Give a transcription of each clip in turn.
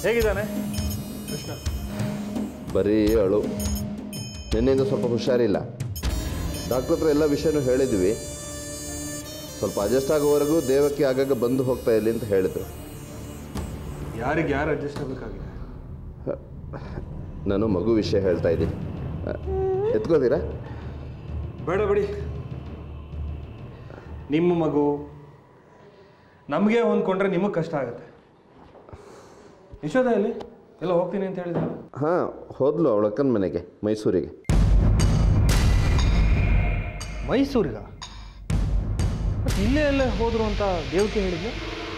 ಹೇಗಿದ್ದಾನೆ ಕೃಷ್ಣ ಬರೀ ಅಳು ನಿನ್ನೆಯಿಂದ ಸ್ವಲ್ಪ ಹುಷಾರಿಲ್ಲ ಡಾಕ್ಟ್ರ್ ಹತ್ರ ಎಲ್ಲ ವಿಷಯನೂ ಹೇಳಿದ್ವಿ ಸ್ವಲ್ಪ ಅಡ್ಜಸ್ಟ್ ಆಗೋವರೆಗೂ ದೇವಕ್ಕೆ ಆಗಾಗ ಬಂದು ಹೋಗ್ತಾ ಇರಲಿ ಅಂತ ಹೇಳಿದ್ರು ಯಾರಿಗೆ ಯಾರು ಅಡ್ಜಸ್ಟ್ ಆಗಬೇಕಾಗಿದೆ ನಾನು ಮಗು ವಿಷಯ ಹೇಳ್ತಾ ಇದ್ದೀನಿ ಎತ್ಕೋತೀರಾ ಬೇಡ ಬಿಡಿ ನಿಮ್ಮ ಮಗು ನಮಗೆ ಹೊಂದ್ಕೊಂಡ್ರೆ ನಿಮಗೆ ಕಷ್ಟ ಆಗುತ್ತೆ ಯಶೋಧ ಎಲ್ಲಿ ಎಲ್ಲ ಹೋಗ್ತೀನಿ ಅಂತ ಹೇಳಿದ್ರೆ ಹಾಂ ಹೋದ್ಲು ಅವಳ ಅಕ್ಕನ ಮನೆಗೆ ಮೈಸೂರಿಗೆ ಮೈಸೂರಿಗ ಮತ್ತೆ ಇಲ್ಲೇ ಎಲ್ಲೇ ಹೋದ್ರು ಅಂತ ದೇವಕ್ಕೆ ಹೇಳಿದ್ಲು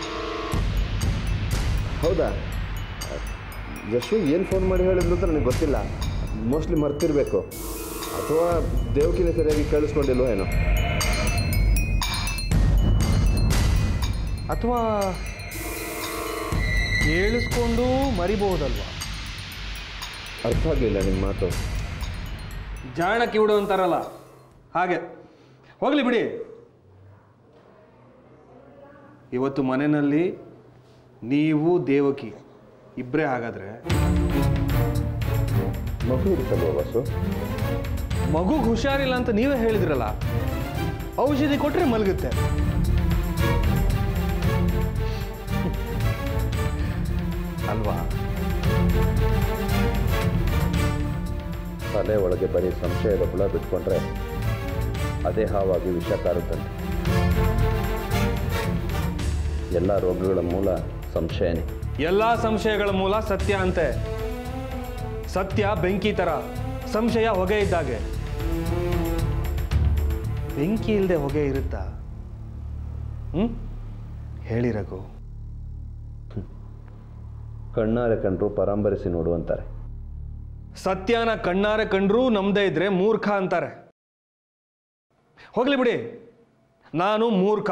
ಹೌದಾ ಯಶು ಏನು ಫೋನ್ ಮಾಡಿ ಹೇಳಿದ್ರು ಅಂತ ನನಗೆ ಗೊತ್ತಿಲ್ಲ ಮೋಸ್ಟ್ಲಿ ಮರ್ತಿರ್ಬೇಕು ಅಥವಾ ದೇವಕಿನ ಸರಿಯಾಗಿ ಕೇಳಿಸ್ಕೊಂಡಿಲ್ವೋ ಏನೋ ಅಥವಾ ಕೇಳಿಸ್ಕೊಂಡು ಮರಿಬಹುದಲ್ವಾ ಅರ್ಥ ಆಗಲಿಲ್ಲ ನಿಮ್ಮ ಮಾತು ಜಾಣ ಕಿವಿಡು ಅಂತಾರಲ್ಲ ಹಾಗೆ ಹೋಗ್ಲಿ ಬಿಡಿ ಇವತ್ತು ಮನೆಯಲ್ಲಿ ನೀವು ದೇವಕಿ ಇಬ್ಬರೇ ಹಾಗಾದ್ರೆ ಮಗು ಇರುತ್ತಲ್ವ ಬಸ್ಸು ಮಗುಗೆ ಹುಷಾರಿಲ್ಲ ಅಂತ ನೀವೇ ಹೇಳಿದ್ರಲ್ಲ ಔಷಧಿ ಕೊಟ್ರೆ ಮಲಗುತ್ತೆ ಅಲ್ವಾ ತಲೆ ಒಳಗೆ ಬರೀ ಸಂಶಯದ ಹುಳ ಬಿಟ್ಕೊಂಡ್ರೆ ಅದೇ ಹಾವಾಗಿ ವಿಷ ಕಾರುತ್ತಂತೆ ಎಲ್ಲ ರೋಗಗಳ ಮೂಲ ಸಂಶಯನೇ ಎಲ್ಲ ಸಂಶಯಗಳ ಮೂಲ ಸತ್ಯ ಅಂತೆ ಸತ್ಯ ಬೆಂಕಿ ತರ ಸಂಶಯ ಹೊಗೆ ಇದ್ದಾಗೆ ಬೆಂಕಿ ಇಲ್ಲದೆ ಹೊಗೆ ಇರುತ್ತಾ ಹ್ಮ್ ಹೇಳಿ ರಘು ಕಣ್ಣಾರೆ ಕಂಡ್ರು ಪರಾಂಬರಿಸಿ ನೋಡು ಅಂತಾರೆ ಸತ್ಯನ ಕಣ್ಣಾರೆ ಕಂಡ್ರೂ ನಮ್ದೇ ಇದ್ರೆ ಮೂರ್ಖ ಅಂತಾರೆ ಹೋಗ್ಲಿ ಬಿಡಿ ನಾನು ಮೂರ್ಖ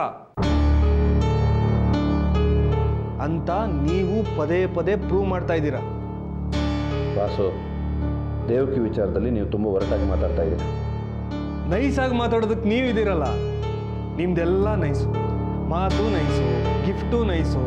ಅಂತ ನೀವು ಪದೇ ಪದೇ ಪ್ರೂವ್ ಮಾಡ್ತಾ ಇದ್ದೀರಾ ವಾಸು ದೇವಕಿ ವಿಚಾರದಲ್ಲಿ ನೀವು ತುಂಬ ಒರಟಾಗಿ ಮಾತಾಡ್ತಾ ಇದ್ದೀರಿ ನೈಸಾಗಿ ಮಾತಾಡೋದಕ್ಕೆ ನೀವಿದ್ದೀರಲ್ಲ ನಿಮ್ದೆಲ್ಲ ನೈಸು ಮಾತು ನೈಸು ಗಿಫ್ಟು ನೈಸು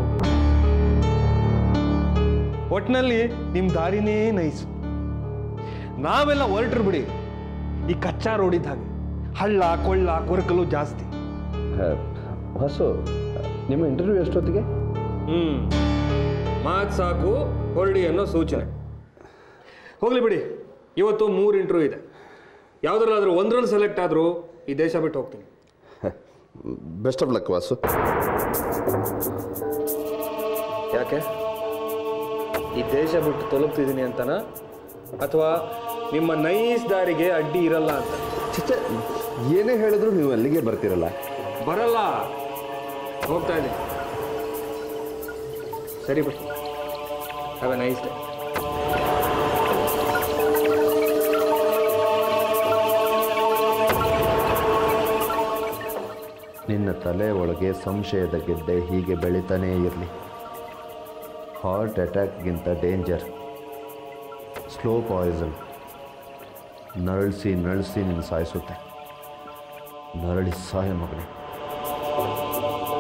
ಒಟ್ನಲ್ಲಿ ನಿಮ್ಮ ದಾರಿನೇ ನೈಸು ನಾವೆಲ್ಲ ಹೊರಟ್ರು ಬಿಡಿ ಈ ಕಚ್ಚಾ ರೋಡಿದ್ದ ಹಾಗೆ ಹಳ್ಳ ಕೊಳ್ಳ ಕೊರಕಲು ಜಾಸ್ತಿ ಹ, ವಾಸು ನಿಮ್ಮ ಇಂಟರ್ವ್ಯೂ ಎಷ್ಟೊತ್ತಿಗೆ ಹ್ಮ್ ಮಾತು ಸಾಕು ಹೊರಡಿ ಅನ್ನೋ ಸೂಚನೆ ಹೋಗ್ಲಿ ಬಿಡಿ ಇವತ್ತು ಮೂರು ಇಂಟರ್ವ್ಯೂ ಇದೆ ಯಾವ್ದ್ರಲ್ಲಾದ್ರೂ ಒಂದ್ರಲ್ಲಿ ಸೆಲೆಕ್ಟ್ ಆದರೂ ಈ ದೇಶ ಬಿಟ್ಟು ಹೋಗ್ತೀನಿ ಬೆಸ್ಟ್ ಆಫ್ ಲಕ್ ವಾಸು ಯಾಕೆ ಈ ದೇಶ ಬಿಟ್ಟು ತೊಲಗ್ತಿದ್ದೀನಿ ಅಂತನಾ ಅಥವಾ ನಿಮ್ಮ ನೈಸ್ ದಾರಿಗೆ ಅಡ್ಡಿ ಇರಲ್ಲ ಅಂತ ಚಿಚ್ಚ ಏನೇ ಹೇಳಿದ್ರು ನೀವು ಅಲ್ಲಿಗೆ ಬರ್ತೀರಲ್ಲ ಬರಲ್ಲ ಹೋಗ್ತಾ ಇದ್ದೀನಿ ಸರಿ ಬಿಡಿ ಹ್ಯಾವ್ ಎ ನೈಸ್ ಡೇ ನಿನ್ನ ತಲೆ ಒಳಗೆ ಸಂಶಯದ ಗೆಡ್ಡೆ ಹೀಗೆ ಬೆಳೀತಾನೇ ಇರಲಿ ಹಾರ್ಟ್ ಅಟ್ಯಾಕ್ಗಿಂತ ಡೇಂಜರ್ ಸ್ಲೋ ಪಾಯ್ಸನ್ ನರಳಿಸಿ ನರಳಿಸಿ ನಿನ್ನ ಸಾಯಿಸುತ್ತೆ ನರಳಿ ಸಾಯ ಮಗನೇ